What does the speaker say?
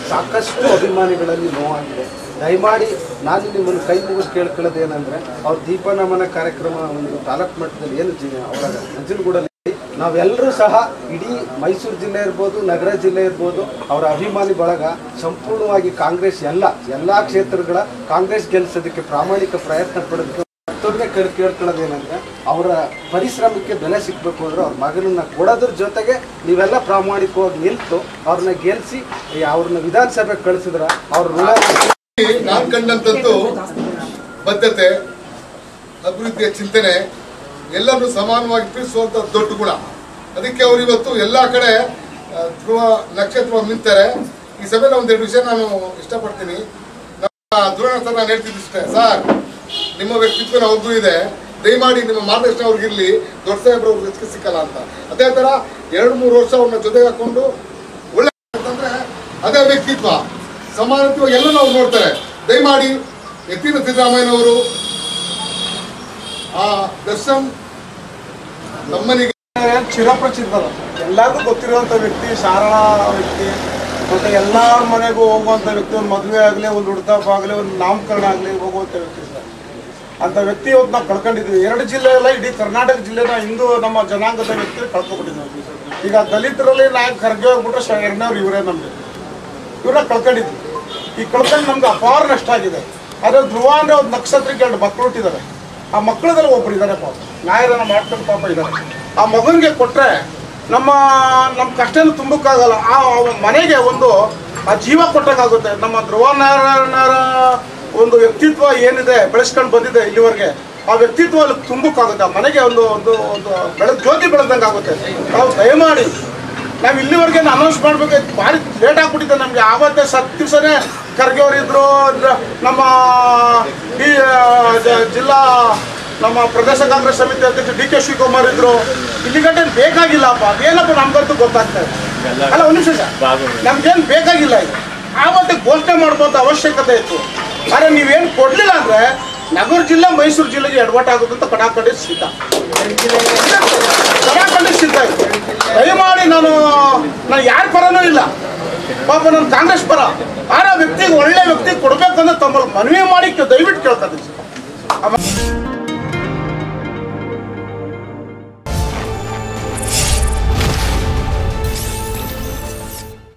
ಸಾಕಷ್ಟು ಅಭಿಮಾನಿಗಳಲ್ಲಿ ನೋವಾಗಿದೆ ದಯಮಾಡಿ ನಾನು ನಿಮ್ಮನ್ನು ಕೈ ಮುಗಿದು ಕೇಳ್ಕೊಳ್ಳೋದೇನೆಂದರೆ ಅವ್ರ ದೀಪನಮನ ಕಾರ್ಯಕ್ರಮ ಒಂದು ತಾಲೂಕು ಮಟ್ಟದಲ್ಲಿ ಏನು ಜಿ ಅವರ ನಂಜನಗೂಡಲ್ಲಿ ನಾವೆಲ್ಲರೂ ಸಹ ಇಡೀ ಮೈಸೂರು ಜಿಲ್ಲೆ ಇರ್ಬೋದು ನಗರ ಜಿಲ್ಲೆ ಇರ್ಬೋದು ಅವರ ಅಭಿಮಾನಿ ಬಳಗ ಸಂಪೂರ್ಣವಾಗಿ ಕಾಂಗ್ರೆಸ್ ಎಲ್ಲ ಎಲ್ಲ ಕ್ಷೇತ್ರಗಳ ಕಾಂಗ್ರೆಸ್ ಗೆಲ್ಲಿಸೋದಕ್ಕೆ ಪ್ರಾಮಾಣಿಕ ಪ್ರಯತ್ನ ಪಡೋದಕ್ಕೆ ಮತ್ತೊಮ್ಮೆ ಕೇಳ್ ಕೇಳ್ಕೊಳ್ಳೋದೇನೆಂದ್ರೆ ಅವರ ಪರಿಶ್ರಮಕ್ಕೆ ಬೆಲೆ ಸಿಗಬೇಕು ಅಂದ್ರೆ ಅವ್ರ ಮಗನನ್ನ ಕೊಡೋದ್ರ ಜೊತೆಗೆ ನೀವೆಲ್ಲ ಪ್ರಾಮಾಣಿಕವಾಗಿ ನಿಲ್ತು ಅವ್ರನ್ನ ಗೆಲ್ಲಿಸಿ ಅವ್ರನ್ನ ವಿಧಾನಸಭೆಗೆ ಕಳಿಸಿದ್ರ ಅವ್ರ ಋಣ ನಾನ್ ಕಂಡಂತದ್ದು ಬದ್ಧತೆ ಅಭಿವೃದ್ಧಿಯ ಚಿಂತನೆ ಎಲ್ಲರನ್ನು ಸಮಾನವಾಗಿ ತಿಳಿಸುವಂತ ದೊಡ್ಡ ಗುಣ ಅದಕ್ಕೆ ಅವರು ಇವತ್ತು ಎಲ್ಲಾ ಕಡೆ ಆ, ಧ್ರುವ ನಕ್ಷತ್ರ ನಿಂತಾರೆ ಈ ಸಭೆಯಲ್ಲಿ ಒಂದೆರಡು ವಿಷಯ ನಾನು ಇಷ್ಟಪಡ್ತೀನಿ ನಮ್ಮ ಧ್ರುವ ಸರ್ ನಾನು ಹೇಳ್ತಿದ್ದೆ ಇಷ್ಟೇ ಸರ್ ನಿಮ್ಮ ವ್ಯಕ್ತಿತ್ವ ಅವ್ರಿಗೂ ಇದೆ ದಯಮಾಡಿ ನಿಮ್ಮ ಮಾರ್ಗದರ್ಶನ ಅವ್ರಿಗಿರ್ಲಿ ದೊಡ್ಡ ಸಾಹೇಬ್ರು ಅವ್ರಿಗೆ ಹೆಚ್ಚಿಗೆ ಸಿಕ್ಕಲ್ಲ ಅಂತ ಅದೇ ತರ ಎರಡು ಮೂರು ವರ್ಷ ಅವ್ರನ್ನ ಜೊತೆಗೆ ಹಾಕೊಂಡು ಒಳ್ಳೆ ಅಂತಂದ್ರೆ ಅದೇ ವ್ಯಕ್ತಿತ್ವ ಸಮಾನತ್ವ ಎಲ್ಲ ನಾವು ನೋಡ್ತಾರೆ ದಯಮಾಡಿ ಎತ್ತಿನ ಸಿದ್ದರಾಮಯ್ಯನವರು ಆ ದರ್ಶನ್ ತಮ್ಮನಿಗೆ ಚಿರಪ್ರಚಿತರು ಎಲ್ಲರಿಗೂ ಗೊತ್ತಿರುವಂಥ ವ್ಯಕ್ತಿ ಸಾರಳ ವ್ಯಕ್ತಿ ಮತ್ತೆ ಎಲ್ಲರ ಮನೆಗೂ ಹೋಗುವಂಥ ವ್ಯಕ್ತಿ ಒಂದು ಮದುವೆ ಆಗಲಿ ಒಂದು ಹುಡ್ತಾಪ ಆಗಲಿ ಒಂದು ನಾಮಕರಣ ಆಗಲಿ ಹೋಗುವಂಥ ವ್ಯಕ್ತಿ ಸರ್ ಅಂತ ವ್ಯಕ್ತಿ ಇವತ್ತು ನಾವು ಕಳ್ಕೊಂಡಿದ್ವಿ ಎರಡು ಜಿಲ್ಲೆ ಅಲ್ಲ ಇಡೀ ಕರ್ನಾಟಕ ಜಿಲ್ಲೆನ ಹಿಂದೂ ನಮ್ಮ ಜನಾಂಗದ ವ್ಯಕ್ತಿ ಕಳ್ಕೊಬಿಟ್ಟಿದ್ವಿ ಈಗ ದಲಿತರಲ್ಲಿ ನಾಯಕ ಖರ್ಗೆ ಹೋಗ್ಬಿಟ್ರೆ ಶ- ಎರಡನೇವ್ರು ಇವರೇ ನಮಗೆ ಇವ್ರನ್ನ ಕಳ್ಕೊಂಡಿದ್ವಿ ಈ ಕಳ್ಕೊಂಡು ನಮ್ಗೆ ಅಪಾರ ನಷ್ಟ ಆಗಿದೆ ಆದರೆ ಧ್ರುವ ಅಂದ್ರೆ ಒಂದು ನಕ್ಷತ್ರಕ್ಕೆ ಎರಡು ಮಕ್ಕಳು ಹುಟ್ಟಿದ್ದಾರೆ ಆ ಮಕ್ಕಳದಲ್ಲಿ ಒಬ್ರು ಇದ್ದಾರೆ ಪಾಪ ನ್ಯಾಯದಾನ ಮಾಡ್ಕೊಂಡು ಪಾಪ ಇದ್ದಾರೆ ಆ ಮಗನಿಗೆ ಕೊಟ್ರೆ ನಮ್ಮ ನಮ್ಮ ಕಷ್ಟನ ತುಂಬಕ್ಕಾಗಲ್ಲ ಆ ಆ ಮನೆಗೆ ಒಂದು ಆ ಜೀವ ಕೊಟ್ಟಂಗಾಗುತ್ತೆ ನಮ್ಮ ಧ್ರುವ ನಾರಾಯಣರ ಒಂದು ವ್ಯಕ್ತಿತ್ವ ಏನಿದೆ ಬೆಳೆಸ್ಕೊಂಡು ಬಂದಿದೆ ಇಲ್ಲಿವರೆಗೆ ಆ ವ್ಯಕ್ತಿತ್ವ ಅಲ್ಲಿ ತುಂಬಕ್ಕಾಗುತ್ತೆ ಆ ಮನೆಗೆ ಒಂದು ಒಂದು ಒಂದು ಬೆಳೆದ ಜ್ಯೋತಿ ಬೆಳೆದಂಗೆ ಆಗುತ್ತೆ ನಾವು ದಯಮಾಡಿ ನಾವು ಇಲ್ಲಿವರೆಗೆ ಅನೌನ್ಸ್ ಮಾಡ್ಬೇಕು ಭಾರಿ ಲೇಟ್ ಆಗ್ಬಿಟ್ಟಿದೆ ನಮಗೆ ಆವತ್ತೇ ಸತ್ ದಿವಸನೇ ಖರ್ಗೆ ಅವರು ಇದ್ರು ರ- ನಮ್ಮ ಈ ಆ, ಜ- ಜಿಲ್ಲಾ ನಮ್ಮ ಪ್ರದೇಶ ಕಾಂಗ್ರೆಸ್ ಸಮಿತಿ ಅಧ್ಯಕ್ಷ ಡಿ ಕೆ ಶಿವಕುಮಾರ್ ಇದ್ರು ಇಲ್ಲಿ ಗಂಟೆ ಬೇಕಾಗಿಲ್ಲಪ್ಪ ಅದೇನಪ್ಪ ನಮ್ಗಂತೂ ಗೊತ್ತಾಗ್ತಾ ಇದೆ ಅಲ್ಲ ಒಂದು ನಿಮಿಷ ಸರ್ ನಮ್ಗೇನು ಬೇಕಾಗಿಲ್ಲ ಇದು ಆವತ್ತೇ ಘೋಷಣೆ ಮಾಡುವಂಥ ಅವಶ್ಯಕತೆ ಇತ್ತು ಆದರೆ ನೀವೇನು ಕೊಡಲಿಲ್ಲ ಅಂದರೆ ನಗರ ಜಿಲ್ಲೆ ಮೈಸೂರು ಜಿಲ್ಲೆಗೆ ಎಡವಟ್ಟು ಆಗುತ್ತೆ ಅಂತ ಕಡಾಕಡೆ ಸಿದ್ಧ ಕಡಾಕಡೆ ಸಿದ್ಧ ಇದೆ ದಯಮಾಡಿ ನಾನು ನಾನು ಯಾರ ಪರನೂ ಇಲ್ಲ ಪಾಪ ನಾನು ಕಾಂಗ್ರೆಸ್ ಪರ ಆರ ವ್ಯಕ್ತಿಗೆ ಒಳ್ಳೆ ವ್ಯಕ್ತಿ ಕೊಡ್ಬೇಕಂದ್ರೆ ತಮ್ಮಲ್ಲಿ ಮನವಿ ಮಾಡಿ ದಯವಿಟ್ಟು ಕೇಳ್ಕೊತೀನಿ ಸರ್